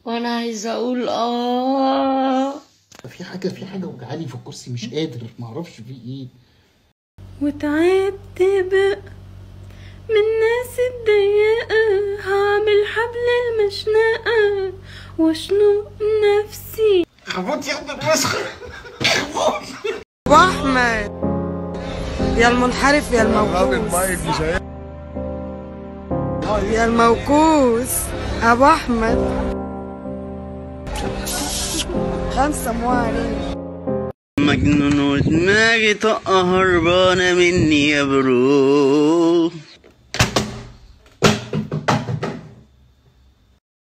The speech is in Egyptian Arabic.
وانا عايزه اقول اه في حاجه في حاجه وجعاني في الكرسي مش قادر ما اعرفش في ايه وتعبت بقى من الناس الضيقة هعمل حبل المشنقة واشنق نفسي خبط يا ابن الوسخ ابو احمد يا المنحرف يا الموكوس يا الموكوس ابو احمد خمسة مو عليك مجنون ودماغي طاقة هربانة مني يا برو